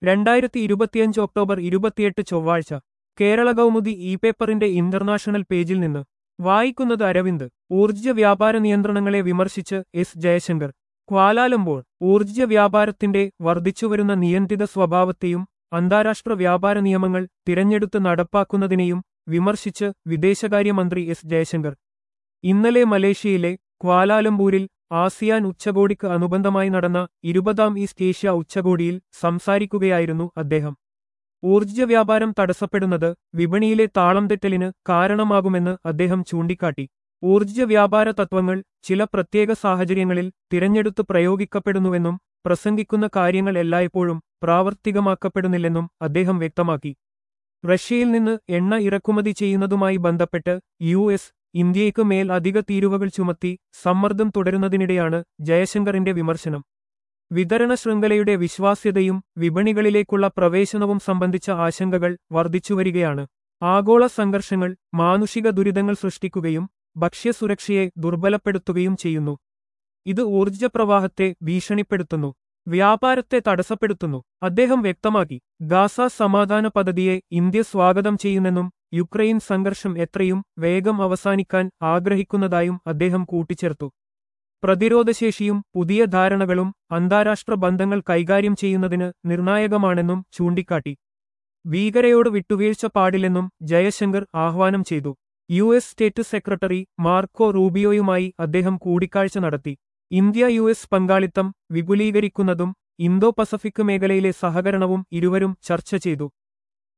രണ്ടായിരത്തി ഇരുപത്തിയഞ്ച് ഒക്ടോബർ ഇരുപത്തിയെട്ട് ചൊവ്വാഴ്ച കേരള കൗമുദി ഇ പേപ്പറിന്റെ ഇന്റർനാഷണൽ പേജിൽ നിന്ന് വായിക്കുന്നത് അരവിന്ദ് ഊർജ്ജ വ്യാപാര നിയന്ത്രണങ്ങളെ വിമർശിച്ച് എസ് ജയശങ്കർ ക്വാലാലംപോൾ ഊർജ്ജ വ്യാപാരത്തിന്റെ വർദ്ധിച്ചുവരുന്ന നിയന്ത്രിത സ്വഭാവത്തെയും അന്താരാഷ്ട്ര വ്യാപാര നിയമങ്ങൾ തിരഞ്ഞെടുത്ത് നടപ്പാക്കുന്നതിനെയും വിമർശിച്ച് വിദേശകാര്യമന്ത്രി എസ് ജയശങ്കർ ഇന്നലെ മലേഷ്യയിലെ ക്വാലാലംപൂരിൽ ആസിയാൻ ഉച്ചകോടിക്ക് അനുബന്ധമായി നടന്ന ഇരുപതാം ഈസ്റ്റ് ഏഷ്യ ഉച്ചകോടിയിൽ സംസാരിക്കുകയായിരുന്നു അദ്ദേഹം ഊർജ്ജ വ്യാപാരം തടസ്സപ്പെടുന്നത് വിപണിയിലെ താളം തെറ്റലിന് കാരണമാകുമെന്ന് അദ്ദേഹം ചൂണ്ടിക്കാട്ടി ഊർജ്ജ വ്യാപാര തത്വങ്ങൾ ചില പ്രത്യേക സാഹചര്യങ്ങളിൽ തിരഞ്ഞെടുത്ത് പ്രയോഗിക്കപ്പെടുന്നുവെന്നും പ്രസംഗിക്കുന്ന കാര്യങ്ങൾ എല്ലായ്പ്പോഴും പ്രാവർത്തികമാക്കപ്പെടുന്നില്ലെന്നും അദ്ദേഹം വ്യക്തമാക്കി റഷ്യയിൽ നിന്ന് എണ്ണ ഇറക്കുമതി ചെയ്യുന്നതുമായി ബന്ധപ്പെട്ട് യു എസ് ഇന്ത്യയ്ക്ക് മേൽ അധിക തീരുവകൾ ചുമത്തി സമ്മർദ്ദം തുടരുന്നതിനിടെയാണ് ജയശങ്കറിന്റെ വിമർശനം വിതരണ ശൃംഖലയുടെ വിശ്വാസ്യതയും വിപണികളിലേക്കുള്ള പ്രവേശനവും സംബന്ധിച്ച ആശങ്കകൾ വർദ്ധിച്ചുവരികയാണ് ആഗോള സംഘർഷങ്ങൾ മാനുഷിക ദുരിതങ്ങൾ സൃഷ്ടിക്കുകയും ഭക്ഷ്യസുരക്ഷയെ ദുർബലപ്പെടുത്തുകയും ചെയ്യുന്നു ഇത് ഊർജ്ജപ്രവാഹത്തെ ഭീഷണിപ്പെടുത്തുന്നു വ്യാപാരത്തെ തടസ്സപ്പെടുത്തുന്നു അദ്ദേഹം വ്യക്തമാക്കി ഗാസ സമാധാന പദ്ധതിയെ ഇന്ത്യ സ്വാഗതം ചെയ്യുന്നെന്നും യുക്രൈൻ സംഘർഷം എത്രയും വേഗം അവസാനിക്കാൻ ആഗ്രഹിക്കുന്നതായും അദ്ദേഹം കൂട്ടിച്ചേർത്തു പ്രതിരോധശേഷിയും പുതിയ ധാരണകളും അന്താരാഷ്ട്ര ബന്ധങ്ങൾ കൈകാര്യം ചെയ്യുന്നതിന് നിർണായകമാണെന്നും ചൂണ്ടിക്കാട്ടി ഭീകരയോട് വിട്ടുവീഴ്ച പാടില്ലെന്നും ജയശങ്കർ ആഹ്വാനം ചെയ്തു U S state secretary Marco റൂബിയോയുമായി അദ്ദേഹം കൂടിക്കാഴ്ച നടത്തി ഇന്ത്യ യു എസ് പങ്കാളിത്തം വിപുലീകരിക്കുന്നതും ഇന്തോ പസഫിക് മേഖലയിലെ സഹകരണവും ഇരുവരും ചർച്ച ചെയ്തു